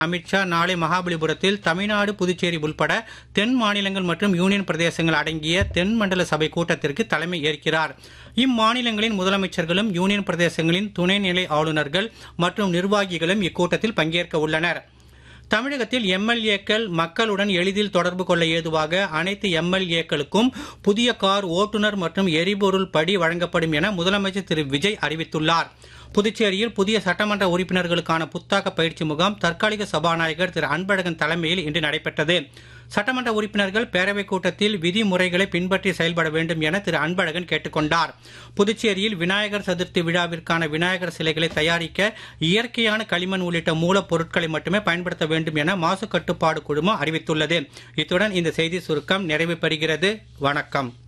அமித்ஷா நாளை மகாபலிபுரத்தில் தமிழ்நாடு புதுச்சேரி உள்பட தென் மாநிலங்கள் மற்றும் யூனியன் பிரதேசங்கள் அடங்கிய தென் மண்டல சபை கூட்டத்திற்கு தலைமை ஏற்கிறார் இம்மாநிலங்களின் முதலமைச்சர்களும் யூனியன் பிரதேசங்களின் துணைநிலை ஆளுநர்கள் மற்றும் நிர்வாகிகளும் இக்கூட்டத்தில் பங்கேற்க உள்ளனர் தமிழகத்தில் எம்எல்ஏக்கள் மக்களுடன் எளிதில் தொடர்பு கொள்ள ஏதுவாக அனைத்து எம்எல்ஏக்களுக்கும் புதிய கார் ஓட்டுநர் மற்றும் எரிபொருள் படி வழங்கப்படும் என முதலமைச்சர் திரு விஜய் அறிவித்துள்ளார் புதுச்சேரியில் புதிய சட்டமன்ற உறுப்பினர்களுக்கான புத்தாக்க பயிற்சி முகாம் தற்காலிக சபாநாயகர் திரு அன்பழகன் தலைமையில் இன்று நடைபெற்றது சட்டமன்ற உறுப்பினர்கள் பேரவைக் கூட்டத்தில் விதிமுறைகளை பின்பற்றி செயல்பட வேண்டும் என திரு அன்பழகன் கேட்டுக்கொண்டார் புதுச்சேரியில் விநாயகர் சதுர்த்தி விழாவிற்கான விநாயகர் சிலைகளை தயாரிக்க இயற்கையான களிமண் உள்ளிட்ட மூலப்பொருட்களை மட்டுமே பயன்படுத்த வேண்டும் என மாசு கட்டுப்பாடு குழுமம் அறிவித்துள்ளது இத்துடன் இந்த செய்தி சுருக்கம் நிறைவு பெறுகிறது வணக்கம்